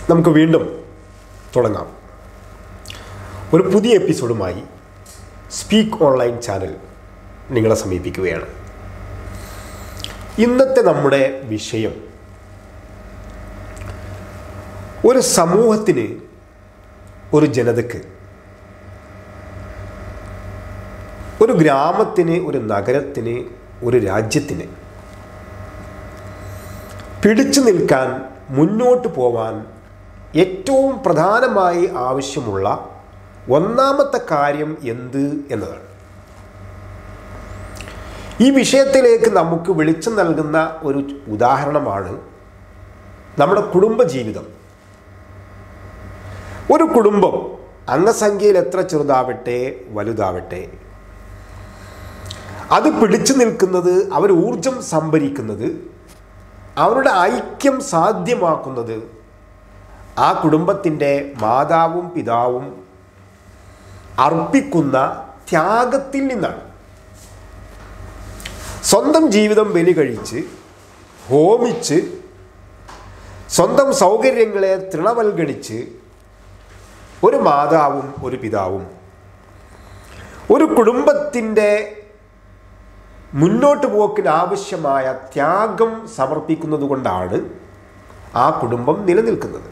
നമുക്ക് വീണ്ടും തുടങ്ങാം ഒരു പുതിയ എപ്പിസോഡുമായി സ്പീക്ക് ഓൺലൈൻ ചാനൽ നിങ്ങളെ സമീപിക്കുകയാണ് ഇന്നത്തെ നമ്മുടെ വിഷയം ഒരു സമൂഹത്തിന് ഒരു ജനതയ്ക്ക് ഒരു ഗ്രാമത്തിന് ഒരു നഗരത്തിന് ഒരു രാജ്യത്തിന് പിടിച്ചു നിൽക്കാൻ മുന്നോട്ട് പോവാൻ ഏറ്റവും പ്രധാനമായി ആവശ്യമുള്ള ഒന്നാമത്തെ കാര്യം എന്ത് എന്നതാണ് ഈ വിഷയത്തിലേക്ക് നമുക്ക് വെളിച്ചം നൽകുന്ന ഒരു ഉദാഹരണമാണ് നമ്മുടെ കുടുംബജീവിതം ഒരു കുടുംബം അംഗസംഖ്യയിൽ എത്ര ചെറുതാവട്ടെ വലുതാവട്ടെ അത് പിടിച്ചു നിൽക്കുന്നത് അവർ ഊർജം സംഭരിക്കുന്നത് അവരുടെ ഐക്യം സാധ്യമാക്കുന്നത് ആ കുടുംബത്തിൻ്റെ മാതാവും പിതാവും അർപ്പിക്കുന്ന ത്യാഗത്തിൽ നിന്നാണ് സ്വന്തം ജീവിതം ബലി കഴിച്ച് ഹോമിച്ച് സ്വന്തം സൗകര്യങ്ങളെ തൃണവൽഗണിച്ച് ഒരു മാതാവും ഒരു പിതാവും ഒരു കുടുംബത്തിൻ്റെ മുന്നോട്ട് പോക്കിന് ആവശ്യമായ ത്യാഗം സമർപ്പിക്കുന്നത് കൊണ്ടാണ് ആ കുടുംബം നിലനിൽക്കുന്നത്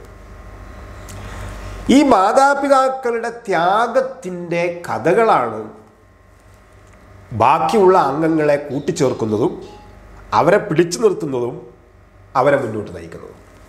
ഈ മാതാപിതാക്കളുടെ ത്യാഗത്തിൻ്റെ കഥകളാണ് ബാക്കിയുള്ള അംഗങ്ങളെ കൂട്ടിച്ചേർക്കുന്നതും അവരെ പിടിച്ചു നിർത്തുന്നതും അവരെ മുന്നോട്ട് നയിക്കുന്നതും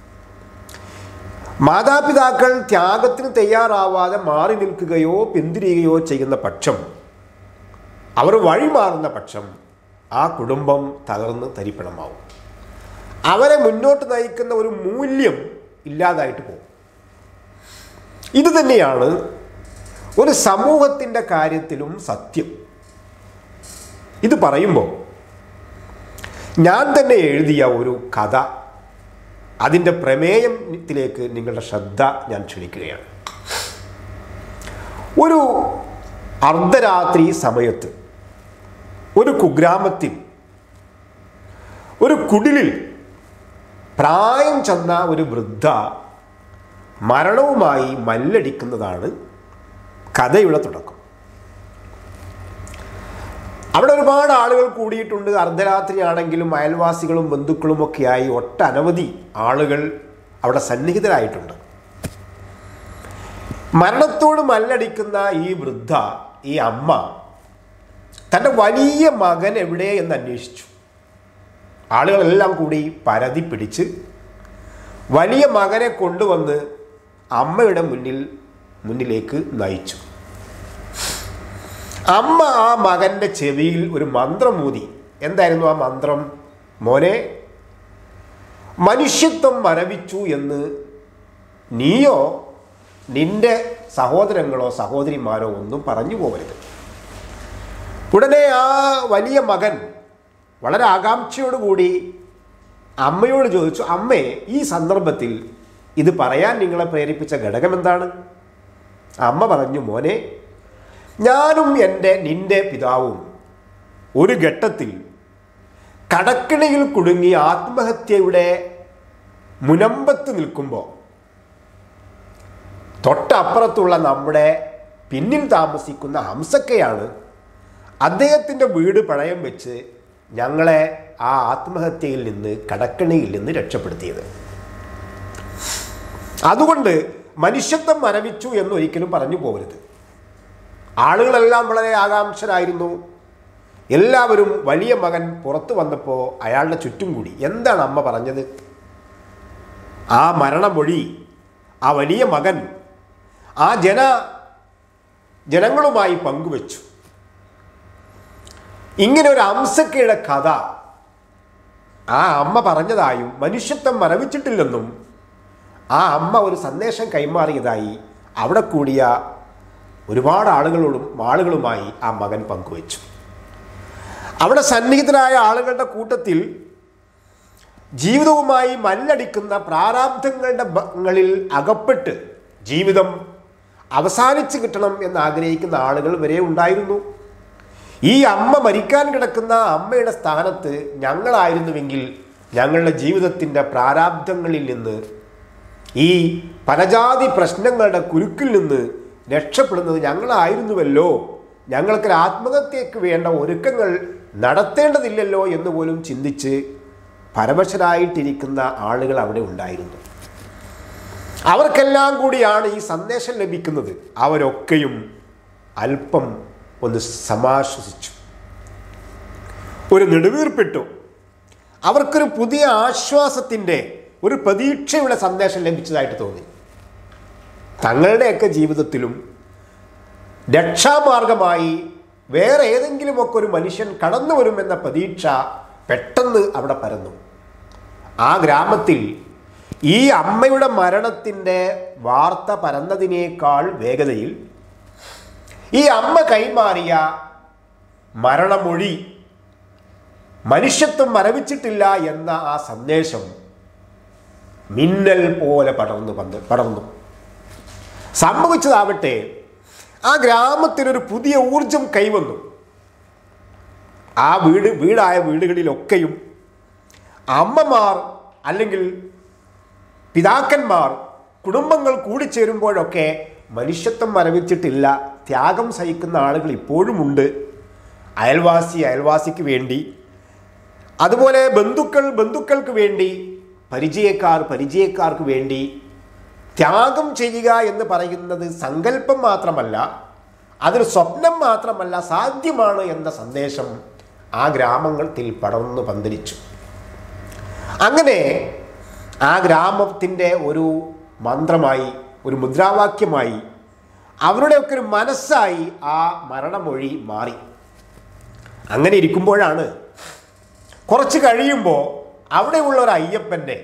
മാതാപിതാക്കൾ ത്യാഗത്തിന് തയ്യാറാവാതെ മാറി നിൽക്കുകയോ പിന്തിരിയുകയോ ചെയ്യുന്ന പക്ഷം അവർ വഴിമാറുന്ന പക്ഷം ആ കുടുംബം തകർന്ന് തരിപ്പണമാവും അവരെ മുന്നോട്ട് നയിക്കുന്ന ഒരു മൂല്യം ഇല്ലാതായിട്ട് പോകും ഇത് തന്നെയാണ് ഒരു സമൂഹത്തിൻ്റെ കാര്യത്തിലും സത്യം ഇത് പറയുമ്പോൾ ഞാൻ തന്നെ എഴുതിയ ഒരു കഥ അതിൻ്റെ പ്രമേയത്തിലേക്ക് നിങ്ങളുടെ ശ്രദ്ധ ഞാൻ ക്ഷണിക്കുകയാണ് ഒരു അർദ്ധരാത്രി സമയത്ത് ഒരു കുഗ്രാമത്തിൽ ഒരു കുടിലിൽ പ്രായം ചെന്ന ഒരു വൃദ്ധ മരണവുമായി മല്ലടിക്കുന്നതാണ് കഥയുടെ തുടക്കം അവിടെ ഒരുപാട് ആളുകൾ കൂടിയിട്ടുണ്ട് അർദ്ധരാത്രി ആണെങ്കിലും അയൽവാസികളും ബന്ധുക്കളും ഒക്കെയായി ഒട്ടനവധി ആളുകൾ അവിടെ സന്നിഹിതരായിട്ടുണ്ട് മരണത്തോട് മല്ലടിക്കുന്ന ഈ വൃദ്ധ ഈ അമ്മ തൻ്റെ വലിയ മകൻ എവിടെ എന്ന് അന്വേഷിച്ചു ആളുകളെല്ലാം കൂടി പരതി പിടിച്ച് വലിയ മകനെ കൊണ്ടുവന്ന് അമ്മയുടെ മുന്നിൽ മുന്നിലേക്ക് നയിച്ചു അമ്മ ആ മകൻ്റെ ചെവിയിൽ ഒരു മന്ത്രം ഊതി എന്തായിരുന്നു ആ മന്ത്രം മോനെ മനുഷ്യത്വം മരവിച്ചു എന്ന് നീയോ നിന്റെ സഹോദരങ്ങളോ സഹോദരിമാരോ ഒന്നും പറഞ്ഞു പോകരുത് ഉടനെ ആ വലിയ മകൻ വളരെ ആകാംക്ഷയോടുകൂടി അമ്മയോട് ചോദിച്ചു അമ്മേ ഈ സന്ദർഭത്തിൽ ഇത് പറയാൻ നിങ്ങളെ പ്രേരിപ്പിച്ച ഘടകം എന്താണ് അമ്മ പറഞ്ഞു മോനെ ഞാനും എൻ്റെ നിന്റെ പിതാവും ഒരു ഘട്ടത്തിൽ കടക്കിണിയിൽ കുടുങ്ങി ആത്മഹത്യയുടെ മുനമ്പത്ത് നിൽക്കുമ്പോൾ തൊട്ടപ്പുറത്തുള്ള നമ്മുടെ പിന്നിൽ താമസിക്കുന്ന ഹംസക്കയാണ് അദ്ദേഹത്തിൻ്റെ വീട് പണയം വെച്ച് ഞങ്ങളെ ആ ആത്മഹത്യയിൽ നിന്ന് കടക്കണിയിൽ നിന്ന് രക്ഷപ്പെടുത്തിയത് അതുകൊണ്ട് മനുഷ്യത്വം മരവിച്ചു എന്നൊരിക്കലും പറഞ്ഞു പോകരുത് ആളുകളെല്ലാം വളരെ ആകാംക്ഷരായിരുന്നു എല്ലാവരും വലിയ മകൻ പുറത്തു വന്നപ്പോൾ അയാളുടെ ചുറ്റും കൂടി എന്താണ് അമ്മ പറഞ്ഞത് ആ മരണമൊഴി ആ വലിയ മകൻ ആ ജന ജനങ്ങളുമായി പങ്കുവച്ചു ഇങ്ങനെ ഒരു അംസക്കയുടെ കഥ ആ അമ്മ പറഞ്ഞതായും മനുഷ്യത്വം മരവിച്ചിട്ടില്ലെന്നും ആ അമ്മ ഒരു സന്ദേശം കൈമാറിയതായി അവിടെ കൂടിയ ഒരുപാട് ആളുകളോടും ആളുകളുമായി ആ മകൻ പങ്കുവച്ചു അവിടെ സന്നിഹിതരായ ആളുകളുടെ കൂട്ടത്തിൽ ജീവിതവുമായി മല്ലടിക്കുന്ന പ്രാരാബ്ധങ്ങളുടെ ബങ്ങളിൽ അകപ്പെട്ട് ജീവിതം അവസാനിച്ച് കിട്ടണം എന്ന് ആഗ്രഹിക്കുന്ന ആളുകൾ വരെ ഉണ്ടായിരുന്നു ഈ അമ്മ മരിക്കാൻ കിടക്കുന്ന അമ്മയുടെ സ്ഥാനത്ത് ഞങ്ങളായിരുന്നുവെങ്കിൽ ഞങ്ങളുടെ ജീവിതത്തിൻ്റെ പ്രാരാബ്ധങ്ങളിൽ നിന്ന് ഈ പലജാതി പ്രശ്നങ്ങളുടെ കുരുക്കിൽ നിന്ന് രക്ഷപ്പെടുന്നത് ഞങ്ങളായിരുന്നുവല്ലോ ഞങ്ങൾക്ക് ആത്മഹത്യക്ക് വേണ്ട ഒരുക്കങ്ങൾ നടത്തേണ്ടതില്ലല്ലോ എന്ന് പോലും ചിന്തിച്ച് പരവശരായിട്ടിരിക്കുന്ന ആളുകൾ അവിടെ ഉണ്ടായിരുന്നു അവർക്കെല്ലാം കൂടിയാണ് ഈ സന്ദേശം ലഭിക്കുന്നത് അവരൊക്കെയും അല്പം ഒന്ന് സമാശ്വസിച്ചു ഒരു നെടുവീർപ്പിട്ടു അവർക്കൊരു പുതിയ ആശ്വാസത്തിൻ്റെ ഒരു പ്രതീക്ഷയുടെ സന്ദേശം ലഭിച്ചതായിട്ട് തോന്നി തങ്ങളുടെയൊക്കെ ജീവിതത്തിലും രക്ഷാമാർഗമായി വേറെ ഏതെങ്കിലുമൊക്കെ ഒരു മനുഷ്യൻ കടന്നു വരുമെന്ന പ്രതീക്ഷ പെട്ടെന്ന് അവിടെ പരന്നു ആ ഗ്രാമത്തിൽ ഈ അമ്മയുടെ മരണത്തിൻ്റെ വാർത്ത പരന്നതിനേക്കാൾ വേഗതയിൽ ഈ അമ്മ കൈമാറിയ മരണമൊഴി മനുഷ്യത്വം മരവിച്ചിട്ടില്ല എന്ന ആ സന്ദേശം മിന്നൽ പോലെ പടർന്നു പന്ത് പടർന്നു സംഭവിച്ചതാവട്ടെ ആ ഗ്രാമത്തിനൊരു പുതിയ ഊർജം കൈവന്നു ആ വീട് വീടായ വീടുകളിലൊക്കെയും അമ്മമാർ അല്ലെങ്കിൽ പിതാക്കന്മാർ കുടുംബങ്ങൾ കൂടിച്ചേരുമ്പോഴൊക്കെ മനുഷ്യത്വം മരവിച്ചിട്ടില്ല ത്യാഗം സഹിക്കുന്ന ആളുകൾ ഇപ്പോഴുമുണ്ട് അയൽവാസി അയൽവാസിക്ക് വേണ്ടി അതുപോലെ ബന്ധുക്കൾ ബന്ധുക്കൾക്ക് വേണ്ടി പരിചയക്കാർ പരിചയക്കാർക്ക് വേണ്ടി ത്യാഗം ചെയ്യുക എന്ന് പറയുന്നത് സങ്കല്പം മാത്രമല്ല അതൊരു സ്വപ്നം മാത്രമല്ല സാധ്യമാണ് എന്ന സന്ദേശം ആ ഗ്രാമത്തിൽ പടർന്നു പന്തലിച്ചു അങ്ങനെ ആ ഗ്രാമത്തിൻ്റെ ഒരു മന്ത്രമായി ഒരു മുദ്രാവാക്യമായി അവരുടെയൊക്കെ ഒരു മനസ്സായി ആ മരണമൊഴി മാറി അങ്ങനെ ഇരിക്കുമ്പോഴാണ് കുറച്ച് കഴിയുമ്പോൾ അവിടെയുള്ള ഒരു അയ്യപ്പൻ്റെ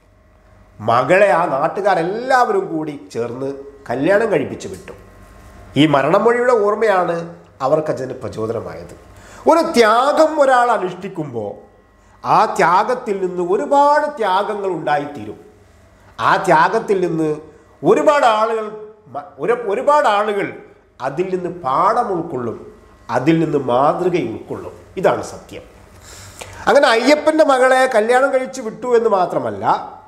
മകളെ ആ നാട്ടുകാരെല്ലാവരും കൂടി ചേർന്ന് കല്യാണം കഴിപ്പിച്ചു വിട്ടു ഈ മരണമൊഴിയുടെ ഓർമ്മയാണ് അവർക്കതിന് പ്രചോദനമായത് ഒരു ത്യാഗം ഒരാൾ അനുഷ്ഠിക്കുമ്പോൾ ആ ത്യാഗത്തിൽ നിന്ന് ഒരുപാട് ത്യാഗങ്ങൾ ഉണ്ടായിത്തീരും ആ ത്യാഗത്തിൽ നിന്ന് ഒരുപാട് ആളുകൾ മ- ഒരു ഒരുപാട് ആളുകൾ അതിൽ നിന്ന് പാഠം ഉൾക്കൊള്ളും അതിൽ നിന്ന് മാതൃക ഉൾക്കൊള്ളും ഇതാണ് സത്യം അങ്ങനെ അയ്യപ്പൻ്റെ മകളെ കല്യാണം കഴിച്ച് വിട്ടു എന്ന് മാത്രമല്ല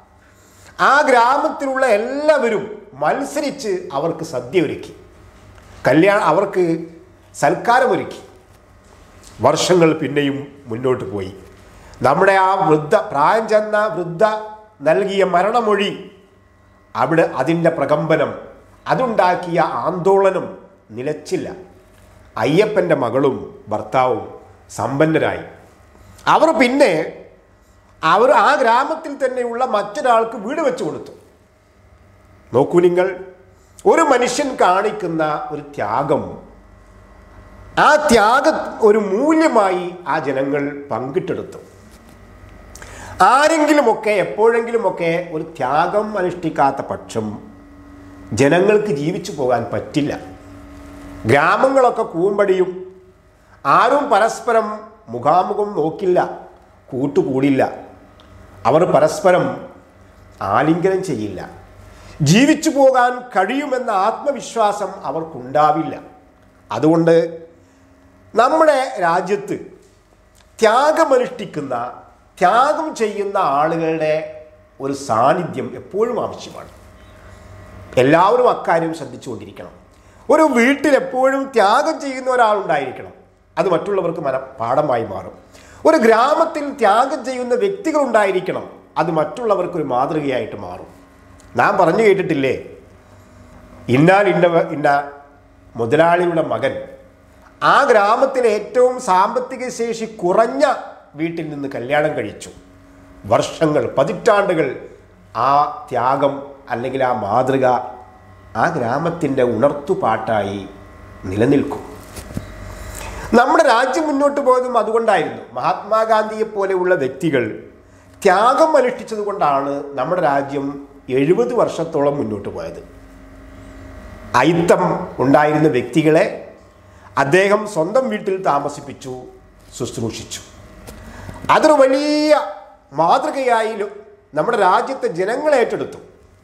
ആ ഗ്രാമത്തിലുള്ള എല്ലാവരും മത്സരിച്ച് അവർക്ക് സദ്യ ഒരുക്കി കല്യാണം അവർക്ക് സൽക്കാരമൊരുക്കി വർഷങ്ങൾ പിന്നെയും മുന്നോട്ട് പോയി നമ്മുടെ ആ വൃദ്ധ പ്രായം ചെന്ന വൃദ്ധ നൽകിയ മരണമൊഴി അവിടെ അതിൻ്റെ പ്രകമ്പനം അതുണ്ടാക്കിയ ആന്തോളനം നിലച്ചില്ല അയ്യപ്പൻ്റെ മകളും ഭർത്താവും സമ്പന്നരായി അവർ പിന്നെ അവർ ആ ഗ്രാമത്തിൽ തന്നെയുള്ള മറ്റൊരാൾക്ക് വീട് വെച്ച് കൊടുത്തു നോക്കൂ നിങ്ങൾ ഒരു മനുഷ്യൻ കാണിക്കുന്ന ഒരു ത്യാഗം ആ ത്യാഗ ഒരു മൂല്യമായി ആ ജനങ്ങൾ പങ്കിട്ടെടുത്തു ആരെങ്കിലുമൊക്കെ എപ്പോഴെങ്കിലുമൊക്കെ ഒരു ത്യാഗം അനുഷ്ഠിക്കാത്ത പക്ഷം ജനങ്ങൾക്ക് ജീവിച്ചു പോകാൻ പറ്റില്ല ഗ്രാമങ്ങളൊക്കെ കൂമ്പടിയും ആരും പരസ്പരം മുഖാമുഖം നോക്കില്ല കൂട്ടുകൂടില്ല അവർ പരസ്പരം ആലിംഗനം ചെയ്യില്ല ജീവിച്ചു പോകാൻ കഴിയുമെന്ന ആത്മവിശ്വാസം അവർക്കുണ്ടാവില്ല അതുകൊണ്ട് നമ്മുടെ രാജ്യത്ത് ത്യാഗമനുഷ്ഠിക്കുന്ന ത്യാഗം ചെയ്യുന്ന ആളുകളുടെ ഒരു സാന്നിധ്യം എപ്പോഴും ആവശ്യമാണ് എല്ലാവരും അക്കാര്യം ശ്രദ്ധിച്ചുകൊണ്ടിരിക്കണം ഒരു വീട്ടിൽ എപ്പോഴും ത്യാഗം ചെയ്യുന്ന ഒരാളുണ്ടായിരിക്കണം അത് മറ്റുള്ളവർക്ക് മന പാഠമായി മാറും ഒരു ഗ്രാമത്തിൽ ത്യാഗം ചെയ്യുന്ന വ്യക്തികൾ ഉണ്ടായിരിക്കണം അത് മറ്റുള്ളവർക്ക് ഒരു മാതൃകയായിട്ട് മാറും നാം പറഞ്ഞു കേട്ടിട്ടില്ലേ ഇന്നാൽ ഇന്ന ഇന്ന മുതലാളിയുടെ മകൻ ആ ഗ്രാമത്തിലെ ഏറ്റവും സാമ്പത്തിക ശേഷി കുറഞ്ഞ വീട്ടിൽ നിന്ന് കല്യാണം കഴിച്ചു വർഷങ്ങൾ പതിറ്റാണ്ടുകൾ ആ ത്യാഗം അല്ലെങ്കിൽ ആ മാതൃക ആ ഗ്രാമത്തിൻ്റെ ഉണർത്തുപാട്ടായി നിലനിൽക്കും നമ്മുടെ രാജ്യം മുന്നോട്ട് പോയതും അതുകൊണ്ടായിരുന്നു മഹാത്മാഗാന്ധിയെ പോലെയുള്ള വ്യക്തികൾ ത്യാഗം അനുഷ്ഠിച്ചത് കൊണ്ടാണ് നമ്മുടെ രാജ്യം എഴുപത് വർഷത്തോളം മുന്നോട്ട് പോയത് അയിത്തം ഉണ്ടായിരുന്ന വ്യക്തികളെ അദ്ദേഹം സ്വന്തം വീട്ടിൽ താമസിപ്പിച്ചു ശുശ്രൂഷിച്ചു അതൊരു വലിയ മാതൃകയായി ലോ- നമ്മുടെ രാജ്യത്തെ ജനങ്ങളെ ഏറ്റെടുത്തു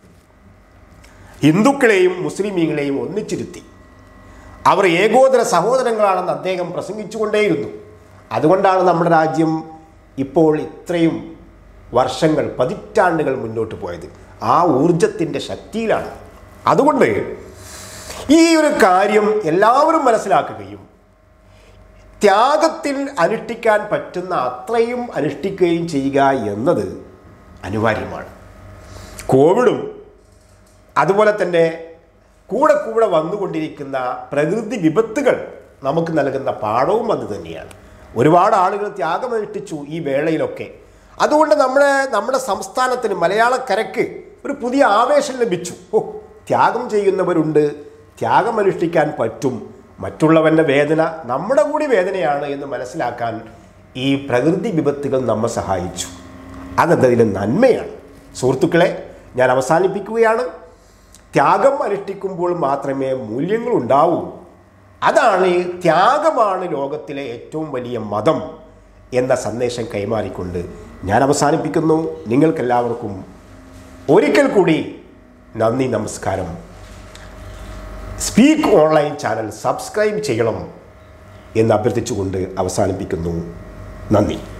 ഹിന്ദുക്കളെയും മുസ്ലിമീങ്ങളെയും ഒന്നിച്ചിരുത്തി അവർ ഏകോദര സഹോദരങ്ങളാണെന്ന് അദ്ദേഹം പ്രസംഗിച്ചുകൊണ്ടേയിരുന്നു അതുകൊണ്ടാണ് നമ്മുടെ രാജ്യം ഇപ്പോൾ ഇത്രയും വർഷങ്ങൾ പതിറ്റാണ്ടുകൾ മുന്നോട്ട് പോയത് ആ ഊർജത്തിൻ്റെ ശക്തിയിലാണ് അതുകൊണ്ട് ഈ ഒരു കാര്യം എല്ലാവരും മനസ്സിലാക്കുകയും ത്യാഗത്തിൽ അനുഷ്ഠിക്കാൻ പറ്റുന്ന അത്രയും അനുഷ്ഠിക്കുകയും ചെയ്യുക എന്നത് അനിവാര്യമാണ് കോവിഡും അതുപോലെ തന്നെ കൂടെ കൂടെ വന്നുകൊണ്ടിരിക്കുന്ന പ്രകൃതി വിപത്തുകൾ നമുക്ക് നൽകുന്ന പാഠവും അത് തന്നെയാണ് ഒരുപാട് ആളുകൾ ത്യാഗമനുഷ്ഠിച്ചു ഈ വേളയിലൊക്കെ അതുകൊണ്ട് നമ്മുടെ നമ്മുടെ സംസ്ഥാനത്തിന് മലയാളക്കരയ്ക്ക് ഒരു പുതിയ ആവേശം ലഭിച്ചു ഓ ത്യാഗം ചെയ്യുന്നവരുണ്ട് ത്യാഗമനുഷ്ഠിക്കാൻ പറ്റും മറ്റുള്ളവൻ്റെ വേദന നമ്മുടെ കൂടി വേദനയാണ് എന്ന് മനസ്സിലാക്കാൻ ഈ പ്രകൃതി വിപത്തുകൾ നമ്മെ സഹായിച്ചു അതെന്തതിലും നന്മയാണ് സുഹൃത്തുക്കളെ ഞാൻ അവസാനിപ്പിക്കുകയാണ് ത്യാഗം അനുഷ്ഠിക്കുമ്പോൾ മാത്രമേ മൂല്യങ്ങൾ ഉണ്ടാവൂ അതാണ് ത്യാഗമാണ് ലോകത്തിലെ ഏറ്റവും വലിയ മതം എന്ന സന്ദേശം കൈമാറിക്കൊണ്ട് ഞാൻ അവസാനിപ്പിക്കുന്നു നിങ്ങൾക്കെല്ലാവർക്കും ഒരിക്കൽ കൂടി നന്ദി നമസ്കാരം സ്പീക്ക് ഓൺലൈൻ ചാനൽ സബ്സ്ക്രൈബ് ചെയ്യണം എന്ന് അഭ്യർത്ഥിച്ചുകൊണ്ട് അവസാനിപ്പിക്കുന്നു നന്ദി